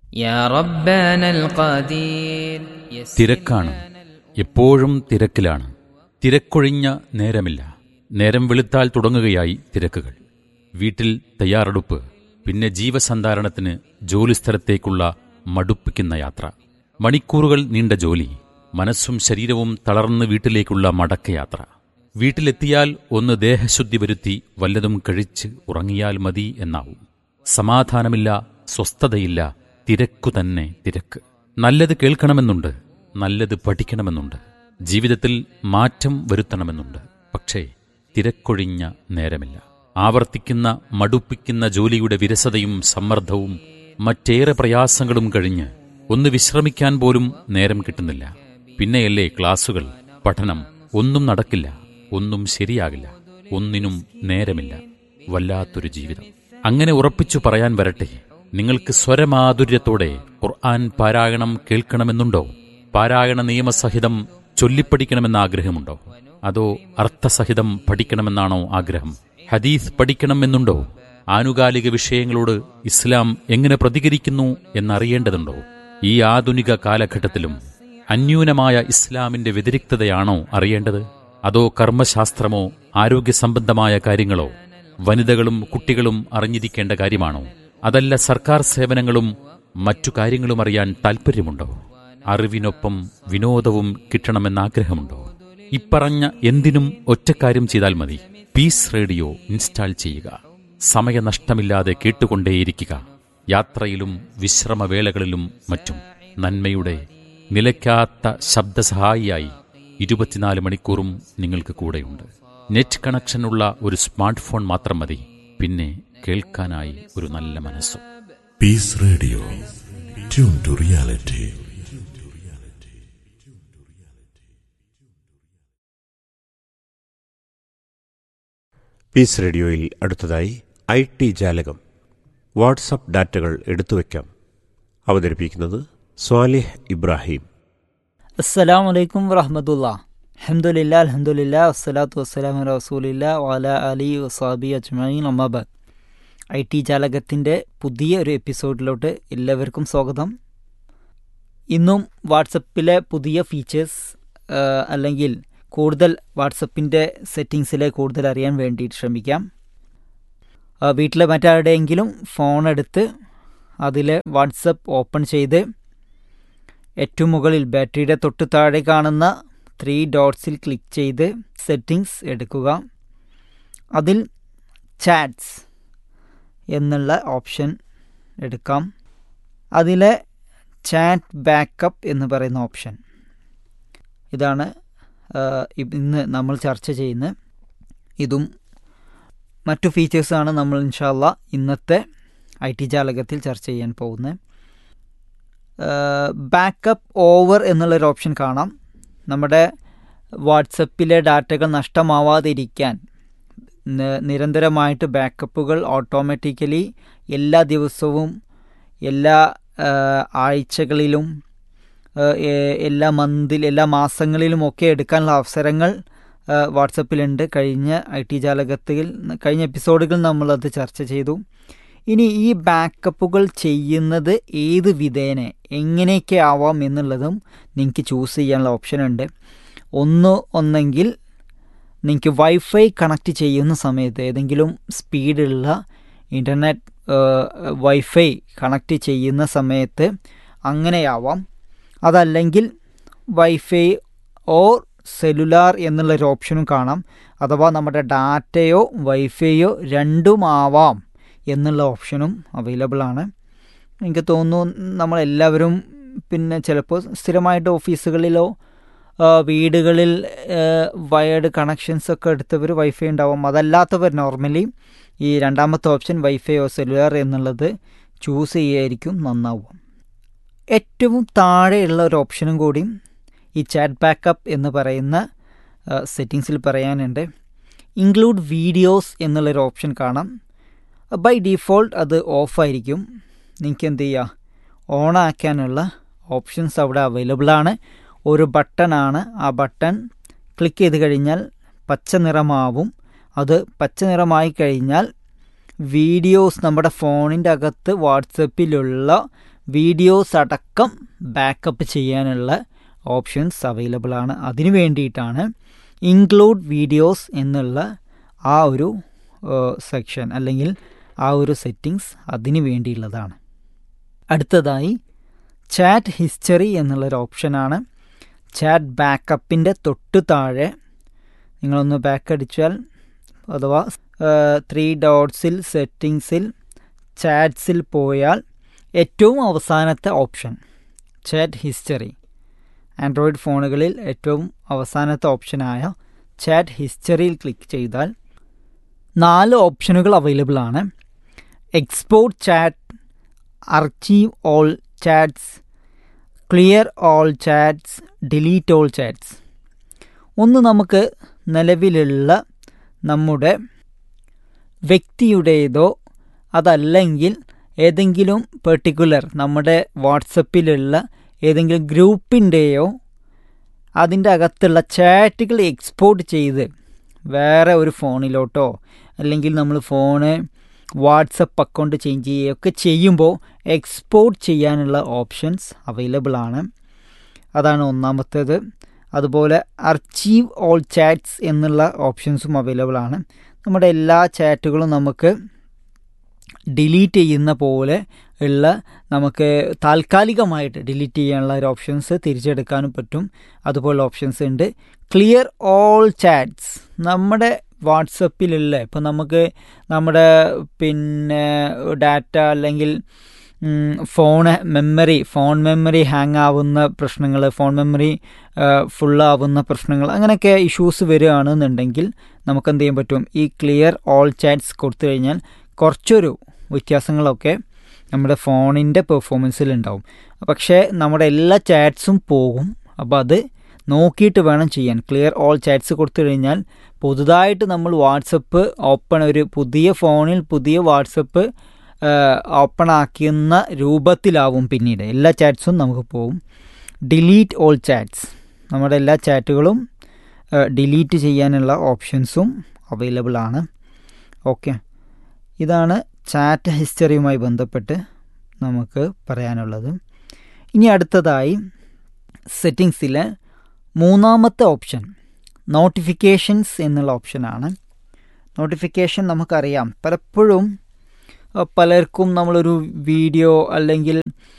يا ربنا القدير തിരക്കാണ് എപ്പോഴും തിരക്കിലാണ് തിരക്കൊഴിഞ്ഞ നേരമില്ല നേരം വെളുത്താൽ തുടങ്ങുകയായി തിരക്കുകൾ വീട്ടിൽ തയ്യാറെടുപ്പ് പിന്നെ ജീവസന്ധാരണത്തിന് ജോലിസ്ഥലത്തേക്കുള്ള മടുപ്പിക്കുന്ന യാത്ര മണിക്കൂറുകൾ നീണ്ട ജോലി മനസ്സും ശരീരവും തളർന്ന് വീട്ടിലേക്കുള്ള മടക്കയാത്ര വീട്ടിലെത്തിയാൽ ഒന്ന് ദേഹശുദ്ധി വരുത്തി വല്ലതും കഴിച്ച് ഉറങ്ങിയാൽ മതി എന്നാവും സമാധാനമില്ല സ്വസ്ഥതയില്ല തിരക്കു തന്നെ തിരക്ക് നല്ലത് കേൾക്കണമെന്നുണ്ട് നല്ലത് പഠിക്കണമെന്നുണ്ട് ജീവിതത്തിൽ മാറ്റം വരുത്തണമെന്നുണ്ട് പക്ഷേ തിരക്കൊഴിഞ്ഞ നേരമില്ല ആവർത്തിക്കുന്ന മടുപ്പിക്കുന്ന ജോലിയുടെ വിരസതയും സമ്മർദ്ദവും മറ്റേറെ പ്രയാസങ്ങളും കഴിഞ്ഞ് ഒന്ന് വിശ്രമിക്കാൻ പോലും നേരം കിട്ടുന്നില്ല പിന്നെയല്ലേ ക്ലാസുകൾ പഠനം ഒന്നും നടക്കില്ല ഒന്നും ശരിയാകില്ല ഒന്നിനും നേരമില്ല വല്ലാത്തൊരു ജീവിതം അങ്ങനെ ഉറപ്പിച്ചു പറയാൻ വരട്ടെ നിങ്ങൾക്ക് സ്വരമാധുര്യത്തോടെ ഖുർആൻ പാരായണം കേൾക്കണമെന്നുണ്ടോ പാരായണ നിയമസഹിതം ചൊല്ലിപ്പഠിക്കണമെന്ന ആഗ്രഹമുണ്ടോ അതോ അർത്ഥസഹിതം പഠിക്കണമെന്നാണോ ആഗ്രഹം ഹദീസ് പഠിക്കണമെന്നുണ്ടോ ആനുകാലിക വിഷയങ്ങളോട് ഇസ്ലാം എങ്ങനെ പ്രതികരിക്കുന്നു എന്നറിയേണ്ടതുണ്ടോ ഈ ആധുനിക കാലഘട്ടത്തിലും അന്യൂനമായ ഇസ്ലാമിന്റെ വ്യതിരിക്തതയാണോ അറിയേണ്ടത് അതോ കർമ്മശാസ്ത്രമോ ആരോഗ്യ സംബന്ധമായ കാര്യങ്ങളോ വനിതകളും കുട്ടികളും അറിഞ്ഞിരിക്കേണ്ട കാര്യമാണോ അതല്ല സർക്കാർ സേവനങ്ങളും മറ്റു കാര്യങ്ങളും അറിയാൻ താൽപ്പര്യമുണ്ടോ അറിവിനൊപ്പം വിനോദവും കിട്ടണമെന്ന ആഗ്രഹമുണ്ടോ ഇപ്പറഞ്ഞ എന്തിനും ഒറ്റക്കാര്യം ചെയ്താൽ മതി പീസ് റേഡിയോ ഇൻസ്റ്റാൾ ചെയ്യുക സമയനഷ്ടമില്ലാതെ കേട്ടുകൊണ്ടേയിരിക്കുക യാത്രയിലും വിശ്രമവേളകളിലും മറ്റും നന്മയുടെ നിലയ്ക്കാത്ത ശബ്ദസഹായിയായി ഇരുപത്തിനാല് മണിക്കൂറും നിങ്ങൾക്ക് കൂടെയുണ്ട് നെറ്റ് കണക്ഷനുള്ള ഒരു സ്മാർട്ട് ഫോൺ മാത്രം മതി പിന്നെ കേൾക്കാനായി ഒരു നല്ല മനസ്സും Peace Radio. Tune to reality. Peace റേഡിയോയിൽ അടുത്തതായി ഐ ടി ജാലകം വാട്സപ്പ് ഡാറ്റകൾ എടുത്തുവെക്കാം അവതരിപ്പിക്കുന്നത് സ്വാലിഹ് ഇബ്രാഹിം അസ്സലാം വലൈക്കും വറഹമത്തുള്ള അഹമ്മദില്ല അലഹമുല്ല വസ്സലാത്തു വസ്സലാം റസൂലില്ല വാല അലി വസാബി അജ്മീൻ അമ്മാബാദ് ഐ ടി ജാലകത്തിൻ്റെ പുതിയ ഒരു എപ്പിസോഡിലോട്ട് എല്ലാവർക്കും സ്വാഗതം ഇന്നും വാട്സപ്പിലെ പുതിയ ഫീച്ചേഴ്സ് അല്ലെങ്കിൽ കൂടുതൽ വാട്സപ്പിൻ്റെ സെറ്റിങ്സിലെ കൂടുതൽ അറിയാൻ വേണ്ടിയിട്ട് ശ്രമിക്കാം ആ, വീട്ടിലെ മറ്റാരുടെയെങ്കിലും ഫോൺ എടുത്ത് അതിൽ വാട്സപ്പ് ഓപ്പൺ ചെയ്ത് ഏറ്റവും മുകളിൽ ബാറ്ററിയുടെ തൊട്ട് താഴെ കാണുന്ന ത്രീ ഡോട്ട്സിൽ ക്ലിക്ക് ചെയ്ത് സെറ്റിങ്സ് എടുക്കുക അതിൽ ചാറ്റ്സ് എന്നുള്ള ഓപ്ഷൻ എടുക്കാം അതിലെ ചാറ്റ് ബാക്കപ്പ് എന്ന് പറയുന്ന ഓപ്ഷൻ ഇതാണ് ആ, ഇ- ഇന്ന് നമ്മൾ ചർച്ച ചെയ്യുന്ന ഇതും മറ്റു ഫീച്ചേഴ്സാണ് നമ്മൾ ഇൻഷാല്ല ഇന്നത്തെ ഐ ടി ജാലകത്തിൽ ചർച്ച ചെയ്യാൻ പോകുന്നത് ബാക്കപ്പ് ഓവർ എന്നുള്ളൊരു ഓപ്ഷൻ കാണാം നമ്മുടെ വാട്സപ്പിലെ ഡാറ്റകൾ നഷ്ടമാവാതിരിക്കാൻ ന- നിരന്തരമായിട്ട് ബാക്കപ്പുകൾ ഓട്ടോമാറ്റിക്കലി എല്ലാ ദിവസവും എല്ലാ ആ, ആഴ്ചകളിലും ആ, എ- എല്ലാ മന്തിൽ എല്ലാ മാസങ്ങളിലുമൊക്കെ എടുക്കാനുള്ള അവസരങ്ങൾ ആ, വാട്സപ്പിലുണ്ട് കഴിഞ്ഞ ഐ ടി ജാലകത്തിൽ കഴിഞ്ഞ എപ്പിസോഡുകൾ നമ്മളത് ചർച്ച ചെയ്തു ഇനി ഈ ബാക്കപ്പുകൾ ചെയ്യുന്നത് ഏത് വിധേന എങ്ങനെയൊക്കെ ആവാം എന്നുള്ളതും നിങ്ങൾക്ക് ചൂസ് ചെയ്യാനുള്ള ഓപ്ഷൻ ഉണ്ട് ഒന്ന് ഒന്നെങ്കിൽ നിങ്ങൾക്ക് വൈഫൈ കണക്ട് ചെയ്യുന്ന സമയത്ത് ഏതെങ്കിലും സ്പീഡുള്ള ഇൻ്റർനെറ്റ് വൈഫൈ കണക്ട് ചെയ്യുന്ന സമയത്ത് അങ്ങനെയാവാം അതല്ലെങ്കിൽ വൈഫൈ ഓർ സെലുലാർ എന്നുള്ളൊരു ഓപ്ഷനും കാണാം അഥവാ നമ്മുടെ ഡാറ്റയോ വൈഫൈയോ രണ്ടും ആവാം എന്നുള്ള ഓപ്ഷനും അവൈലബിൾ ആണ് എനിക്ക് തോന്നുന്നു നമ്മളെല്ലാവരും പിന്നെ ചിലപ്പോൾ സ്ഥിരമായിട്ട് ഓഫീസുകളിലോ ആ, വീടുകളിൽ വയർഡ് കണക്ഷൻസ് ഒക്കെ എടുത്തവർ വൈഫൈ ഉണ്ടാവും അതല്ലാത്തവർ നോർമലി ഈ രണ്ടാമത്തെ ഓപ്ഷൻ വൈഫൈയോ സെല്ലുലാർ എന്നുള്ളത് ചൂസ് ചെയ്യായിരിക്കും നന്നാവും ഏറ്റവും താഴെയുള്ള ഒരു ഓപ്ഷനും കൂടിയും ഈ ചാറ്റ് ബാക്കപ്പ് എന്ന് പറയുന്ന സെറ്റിങ്സിൽ പറയാനുണ്ട് ഇൻക്ലൂഡ് വീഡിയോസ് എന്നുള്ളൊരു ഓപ്ഷൻ കാണാം ബൈ ഡീഫോൾട്ട് അത് ഓഫായിരിക്കും നിങ്ങൾക്ക് എന്ത് ചെയ്യുക ഓണാക്കാനുള്ള ഓപ്ഷൻസ് അവിടെ അവൈലബിൾ ആണ് ഒരു ബട്ടണാണ് ആ ബട്ടൺ ക്ലിക്ക് ചെയ്ത് കഴിഞ്ഞാൽ പച്ച നിറമാവും അത് പച്ച നിറമായി കഴിഞ്ഞാൽ വീഡിയോസ് നമ്മുടെ ഫോണിൻ്റെ അകത്ത് വാട്സപ്പിലുള്ള വീഡിയോസ് അടക്കം ബാക്കപ്പ് ചെയ്യാനുള്ള ഓപ്ഷൻസ് അവൈലബിൾ ആണ് അതിനു വേണ്ടിയിട്ടാണ് ഇൻക്ലൂഡ് വീഡിയോസ് എന്നുള്ള ആ ഒരു സെക്ഷൻ അല്ലെങ്കിൽ ആ ഒരു സെറ്റിങ്സ് അതിന് വേണ്ടിയുള്ളതാണ് അടുത്തതായി ചാറ്റ് ഹിസ്റ്ററി എന്നുള്ളൊരു ഓപ്ഷനാണ് ചാറ്റ് ബാക്കപ്പിൻ്റെ തൊട്ട് താഴെ നിങ്ങളൊന്ന് ബാക്ക് അടിച്ചാൽ അഥവാ ത്രീ ഡോട്ട്സിൽ സെറ്റിങ്സിൽ ചാറ്റ്സിൽ പോയാൽ ഏറ്റവും അവസാനത്തെ ഓപ്ഷൻ ചാറ്റ് ഹിസ്റ്ററി ആൻഡ്രോയിഡ് ഫോണുകളിൽ ഏറ്റവും അവസാനത്തെ ഓപ്ഷനായ ചാറ്റ് ഹിസ്റ്ററിയിൽ ക്ലിക്ക് ചെയ്താൽ നാല് ഓപ്ഷനുകൾ അവൈലബിൾ ആണ് export chat archive all chats clear all chats delete all chats ഒന്ന് നമുക്ക് നിലവിലുള്ള നമ്മുടെ വ്യക്തിയുടേതോ അതല്ലെങ്കിൽ ഏതെങ്കിലും പെർട്ടിക്കുലർ നമ്മുടെ വാട്സപ്പിലുള്ള ഏതെങ്കിലും ഗ്രൂപ്പിൻ്റെയോ അതിൻ്റെ അകത്തുള്ള ചാറ്റുകൾ എക്സ്പോർട്ട് ചെയ്ത് വേറെ ഒരു ഫോണിലോട്ടോ അല്ലെങ്കിൽ നമ്മൾ ഫോണ് വാട്സപ്പ് അക്കൗണ്ട് ചേഞ്ച് ചെയ്യുകയൊക്കെ ചെയ്യുമ്പോൾ എക്സ്പോർട്ട് ചെയ്യാനുള്ള ഓപ്ഷൻസ് അവൈലബിൾ ആണ് അതാണ് ഒന്നാമത്തേത് അതുപോലെ അർച്ചീവ് ഓൾ ചാറ്റ്സ് എന്നുള്ള ഓപ്ഷൻസും അവൈലബിൾ ആണ് നമ്മുടെ എല്ലാ ചാറ്റുകളും നമുക്ക് ഡിലീറ്റ് ചെയ്യുന്ന പോലെ ഉള്ള നമുക്ക് താൽക്കാലികമായിട്ട് ഡിലീറ്റ് ചെയ്യാനുള്ള ഒരു ഓപ്ഷൻസ് തിരിച്ചെടുക്കാനും പറ്റും അതുപോലെ ഓപ്ഷൻസ് ഉണ്ട് ക്ലിയർ ഓൾ ചാറ്റ്സ് നമ്മുടെ വാട്സപ്പിലുള്ള ഇപ്പം നമുക്ക് നമ്മുടെ പിന്നെ ഡാറ്റ അല്ലെങ്കിൽ phone memory phone memory hang ആവുന്ന പ്രശ്നങ്ങൾ ഫോൺ മെമ്മറി ഫുള്ളാവുന്ന പ്രശ്നങ്ങൾ അങ്ങനെയൊക്കെ ഇഷ്യൂസ് വരികയാണെന്നുണ്ടെങ്കിൽ നമുക്ക് എന്ത് ചെയ്യാൻ പറ്റും ഈ ക്ലിയർ ഓൾ ചാറ്റ്സ് കൊടുത്തു കഴിഞ്ഞാൽ കുറച്ചൊരു വ്യത്യാസങ്ങളൊക്കെ നമ്മുടെ ഫോണിൻ്റെ പെർഫോമൻസിൽ ഉണ്ടാവും പക്ഷേ നമ്മുടെ എല്ലാ ചാറ്റ്സും പോകും അപ്പോൾ അത് നോക്കിയിട്ട് വേണം ചെയ്യാൻ ക്ലിയർ ഓൾ ചാറ്റ്സ് കൊടുത്തു കഴിഞ്ഞാൽ പുതുതായിട്ട് നമ്മൾ വാട്സപ്പ് ഓപ്പൺ ഒരു പുതിയ ഫോണിൽ പുതിയ വാട്സപ്പ് ഓപ്പൺ ആക്കുന്ന രൂപത്തിലാവും പിന്നീട് എല്ലാ ചാറ്റ്സും നമുക്ക് പോവും ഡിലീറ്റ് ഓൾ ചാറ്റ്സ് നമ്മുടെ എല്ലാ ചാറ്റുകളും ഡിലീറ്റ് ചെയ്യാനുള്ള ഓപ്ഷൻസും അവൈലബിൾ ആണ് ഓക്കെ ഇതാണ് ചാറ്റ് ഹിസ്റ്ററിയുമായി ബന്ധപ്പെട്ട് നമുക്ക് പറയാനുള്ളത് ഇനി അടുത്തതായി സെറ്റിങ്സിലെ മൂന്നാമത്തെ ഓപ്ഷൻ നോട്ടിഫിക്കേഷൻസ് എന്നുള്ള ഓപ്ഷനാണ് നോട്ടിഫിക്കേഷൻ നമുക്കറിയാം പലപ്പോഴും പലർക്കും നമ്മളൊരു വീഡിയോ അല്ലെങ്കിൽ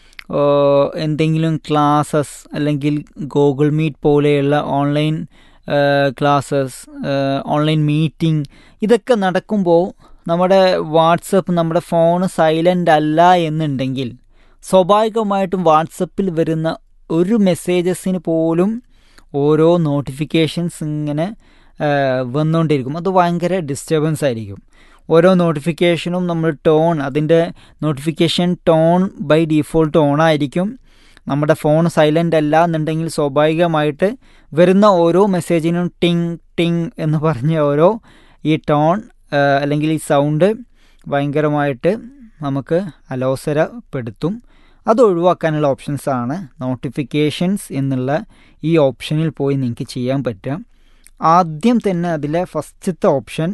എന്തെങ്കിലും ക്ലാസ്സസ് അല്ലെങ്കിൽ ഗൂഗിൾ മീറ്റ് പോലെയുള്ള ഓൺലൈൻ ക്ലാസ്സസ് ഓൺലൈൻ മീറ്റിംഗ് ഇതൊക്കെ നടക്കുമ്പോൾ നമ്മുടെ വാട്സപ്പ് നമ്മുടെ ഫോൺ സൈലൻ്റ് അല്ല എന്നുണ്ടെങ്കിൽ സ്വാഭാവികമായിട്ടും വാട്സപ്പിൽ വരുന്ന ഒരു മെസ്സേജസിന് പോലും ഓരോ നോട്ടിഫിക്കേഷൻസ് ഇങ്ങനെ വന്നുകൊണ്ടിരിക്കും അത് ഭയങ്കര ഡിസ്റ്റർബൻസ് ആയിരിക്കും ഓരോ നോട്ടിഫിക്കേഷനും നമ്മൾ ടോൺ അതിൻ്റെ notification tone by default on ആയിരിക്കും നമ്മുടെ ഫോൺ സൈലൻ്റ് അല്ല എന്നുണ്ടെങ്കിൽ സ്വാഭാവികമായിട്ട് വരുന്ന ഓരോ മെസ്സേജിനും ടിങ് ടിങ് എന്ന് പറഞ്ഞ ഓരോ ഈ ടോൺ അല്ലെങ്കിൽ ഈ സൗണ്ട് ഭയങ്കരമായിട്ട് നമുക്ക് അലോസരപ്പെടുത്തും അത് ഒഴിവാക്കാനുള്ള ഓപ്ഷൻസാണ് നോട്ടിഫിക്കേഷൻസ് എന്നുള്ള ഈ ഓപ്ഷനിൽ പോയി നിങ്ങൾക്ക് ചെയ്യാൻ പറ്റുക ആദ്യം തന്നെ അതിലെ ഫസ്റ്റത്തെ ഓപ്ഷൻ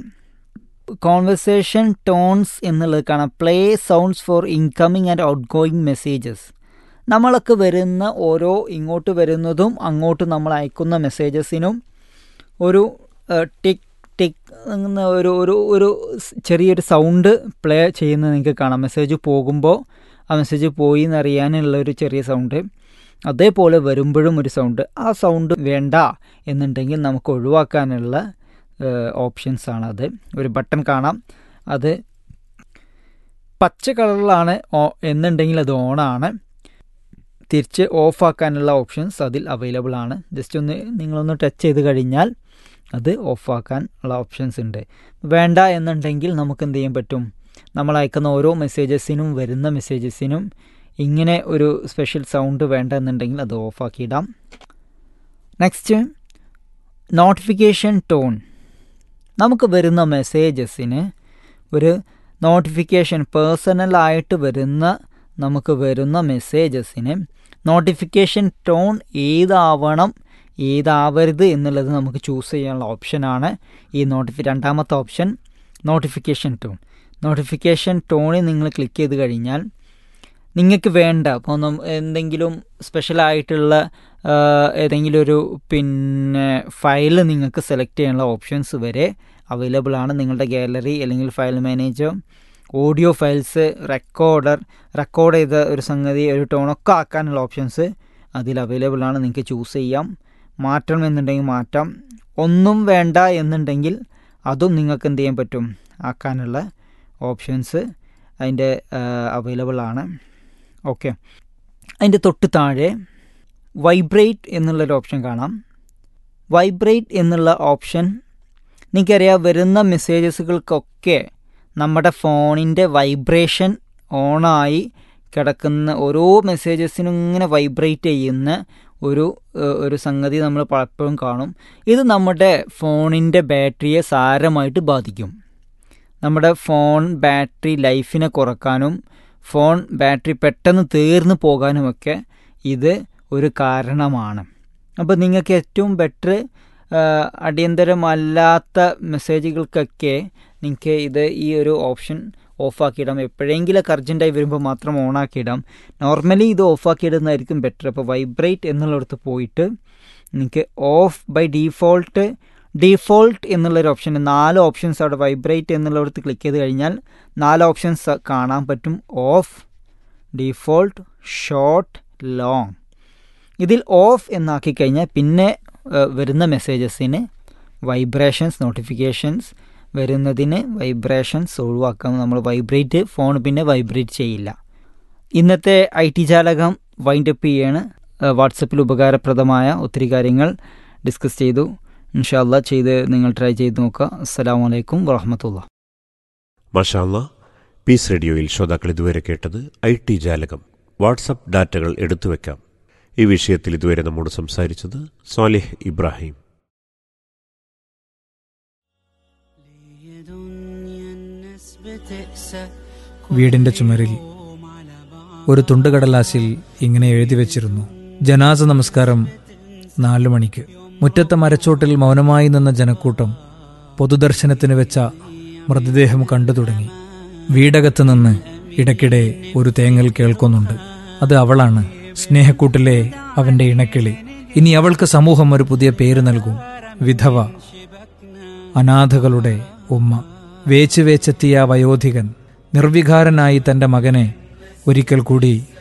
കോൺവെർസേഷൻ ടോൺസ് എന്നുള്ളത് കാണാം play sounds for incoming and outgoing messages നമ്മളൊക്കെ വരുന്ന ഓരോ ഇങ്ങോട്ട് വരുന്നതും അങ്ങോട്ട് നമ്മൾ അയക്കുന്ന മെസ്സേജസിനും ഒരു ടിക് ടിക് എന്ന ഒരു ഒരു ഒരു ചെറിയൊരു സൗണ്ട് പ്ലേ ചെയ്യുന്നത് നിങ്ങൾക്ക് കാണാം മെസ്സേജ് പോകുമ്പോൾ ആ മെസ്സേജ് പോയി എന്നറിയാനുള്ള ഒരു ചെറിയ സൗണ്ട് അതേപോലെ വരുമ്പോഴും ഒരു സൗണ്ട് ആ സൗണ്ട് വേണ്ട എന്നുണ്ടെങ്കിൽ നമുക്ക് ഒഴിവാക്കാനുള്ള ഓപ്ഷൻസ് ആണ് അത് ഒരു ബട്ടൺ കാണാം അത് പച്ച കളറിലാണ് എന്നുണ്ടെങ്കിൽ അത് ഓണാണ് തിരിച്ച് ഓഫാക്കാനുള്ള ഓപ്ഷൻസ് അതിൽ അവൈലബിൾ ആണ് ജസ്റ്റ് ഒന്ന് നിങ്ങളൊന്ന് ടച്ച് ചെയ്ത് കഴിഞ്ഞാൽ അത് ഓഫാക്കാൻ ഉള്ള ഓപ്ഷൻസ് ഉണ്ട് വേണ്ട എന്നുണ്ടെങ്കിൽ നമുക്ക് എന്ത് ചെയ്യാൻ പറ്റും നമ്മൾ അയക്കുന്ന ഓരോ മെസ്സേജസിനും വരുന്ന മെസ്സേജസിനും ഇങ്ങനെ ഒരു സ്പെഷ്യൽ സൗണ്ട് വേണ്ട എന്നുണ്ടെങ്കിൽ അത് ഓഫാക്കിയിടാം നെക്സ്റ്റ് നോട്ടിഫിക്കേഷൻ ടോൺ നമുക്ക് വരുന്ന മെസ്സേജസിന് ഒരു നോട്ടിഫിക്കേഷൻ പേഴ്സണലായിട്ട് വരുന്ന നമുക്ക് വരുന്ന മെസ്സേജസിന് നോട്ടിഫിക്കേഷൻ ടോൺ ഏതാവണം ഏതാവരുത് എന്നുള്ളത് നമുക്ക് ചൂസ് ചെയ്യാനുള്ള ഓപ്ഷനാണ് ഈ നോട്ടിഫി രണ്ടാമത്തെ ഓപ്ഷൻ നോട്ടിഫിക്കേഷൻ ടോൺ നോട്ടിഫിക്കേഷൻ ടോണിൽ നിങ്ങൾ ക്ലിക്ക് ചെയ്ത് കഴിഞ്ഞാൽ നിങ്ങൾക്ക് വേണ്ട ഇപ്പോൾ നം- എന്തെങ്കിലും സ്പെഷ്യലായിട്ടുള്ള ആ, ഏതെങ്കിലും ഒരു പിന്നെ ഫയൽ നിങ്ങൾക്ക് സെലക്ട് ചെയ്യാനുള്ള ഓപ്ഷൻസ് വരെ അവൈലബിൾ ആണ് നിങ്ങളുടെ ഗാലറി അല്ലെങ്കിൽ file manager audio files recorder record ചെയ്ത ഒരു സംഗതി ഒരു ടോണൊക്കെ ആക്കാനുള്ള ഓപ്ഷൻസ് അതിൽ അവൈലബിൾ ആണ് നിങ്ങൾക്ക് ചൂസ് ചെയ്യാം മാറ്റണം എന്നുണ്ടെങ്കിൽ മാറ്റാം ഒന്നും വേണ്ട എന്നുണ്ടെങ്കിൽ അതും നിങ്ങൾക്ക് എന്ത് ചെയ്യാൻ പറ്റും ആക്കാനുള്ള ഓപ്ഷൻസ് അതിൻ്റെ അവൈലബിൾ ആണ് ഓക്കെ അതിൻ്റെ തൊട്ട് താഴെ വൈബ്രേറ്റ് എന്നുള്ളൊരു ഓപ്ഷൻ കാണാം വൈബ്രേറ്റ് എന്നുള്ള ഓപ്ഷൻ നിങ്ങൾക്കറിയാം വരുന്ന മെസ്സേജസുകൾക്കൊക്കെ നമ്മുടെ ഫോണിൻ്റെ വൈബ്രേഷൻ ഓണായി കിടക്കുന്ന ഓരോ മെസ്സേജസിനും ഇങ്ങനെ വൈബ്രേറ്റ് ചെയ്യുന്ന ഒരു ഏഹ്, ഒരു സംഗതി നമ്മൾ പലപ്പോഴും കാണും ഇത് നമ്മുടെ ഫോണിൻ്റെ ബാറ്ററിയെ സാരമായിട്ട് ബാധിക്കും നമ്മുടെ ഫോൺ ബാറ്ററി ലൈഫിനെ കുറക്കാനും ഫോൺ ബാറ്ററി പെട്ടെന്ന് തീർന്നു പോകാനുമൊക്കെ ഇത് ഒരു കാരണമാണ് അപ്പോൾ നിങ്ങൾക്ക് ഏറ്റവും ബെറ്റർ അടിയന്തരമല്ലാത്ത മെസ്സേജുകൾക്കൊക്കെ നിങ്ങൾക്ക് ഇത് ഈ ഒരു ഓപ്ഷൻ ഓഫാക്കിയിടാം എപ്പോഴെങ്കിലൊക്കെ അർജൻറ്റായി വരുമ്പോൾ മാത്രം ഓണാക്കിയിടാം നോർമലി ഇത് ഓഫാക്കിയിടുന്നതായിരിക്കും ബെറ്റർ അപ്പോൾ വൈബ്രേറ്റ് എന്നുള്ളിടത്ത് പോയിട്ട് നിങ്ങൾക്ക് ഓഫ് ബൈ ഡീഫോൾട്ട് ഡീഫോൾട്ട് എന്നുള്ളൊരു ഓപ്ഷൻ നാല് ഓപ്ഷൻസ് അവിടെ വൈബ്രേറ്റ് എന്നുള്ളിടത്ത് ക്ലിക്ക് ചെയ്ത് കഴിഞ്ഞാൽ നാല് ഓപ്ഷൻസ് കാണാൻ പറ്റും ഓഫ് ഡീഫോൾട്ട് ഷോർട്ട് ലോങ് ഇതിൽ ഓഫ് എന്നാക്കി കഴിഞ്ഞാൽ പിന്നെ ഏഹ്, വരുന്ന മെസ്സേജസിന് വൈബ്രേഷൻസ് നോട്ടിഫിക്കേഷൻസ് വരുന്നതിന് വൈബ്രേഷൻസ് ഒഴിവാക്കാം നമ്മൾ വൈബ്രേറ്റ് ഫോൺ പിന്നെ വൈബ്രേറ്റ് ചെയ്യില്ല ഇന്നത്തെ ഐ ടി ജാലകം വൈൻഡ് അപ്പ് ചെയ്യാണ് ഏഹ്, വാട്സപ്പിൽ ഉപകാരപ്രദമായ ഒത്തിരി കാര്യങ്ങൾ ഡിസ്കസ് ചെയ്തു ഇൻഷാല്ല ചെയ്ത് നിങ്ങൾ ട്രൈ ചെയ്ത് നോക്കുക അസ്സാം വലൈക്കും വാഹമത്തുള്ള മഷാല്ല പീസ് റേഡിയോയിൽ ശ്രോതാക്കൾ ഇതുവരെ കേട്ടത് ഐ ടി ജാലകം വാട്സപ്പ് ഡാറ്റകൾ എടുത്തുവെക്കാം ഈ വിഷയത്തിൽ ഇതുവരെ നമ്മോട് സംസാരിച്ചത് സ്വാലിഹ് ഇബ്രാഹിം വീടിന്റെ ചുമരിൽ ഒരു തുണ്ടുകടലാസിൽ ഇങ്ങനെ എഴുതി വെച്ചിരുന്നു ജനാസ നമസ്കാരം നാലു മണിക്ക് മുറ്റത്തെ മരച്ചോട്ടിൽ മൗനമായി നിന്ന ജനക്കൂട്ടം പൊതുദർശനത്തിന് വെച്ച മൃതദേഹം കണ്ടു തുടങ്ങി വീടകത്ത് നിന്ന് ഇടയ്ക്കിടെ ഒരു തേങ്ങൽ കേൾക്കുന്നുണ്ട് അത് അവളാണ് സ്നേഹക്കൂട്ടിലെ അവന്റെ ഇണക്കിളി ഇനി അവൾക്ക് സമൂഹം ഒരു പുതിയ പേര് നൽകും വിധവ അനാഥകളുടെ ഉമ്മ വേച്ച് വേച്ചെത്തിയ ആ വയോധികൻ നിർവികാരനായി തന്റെ മകനെ ഒരിക്കൽ കൂടി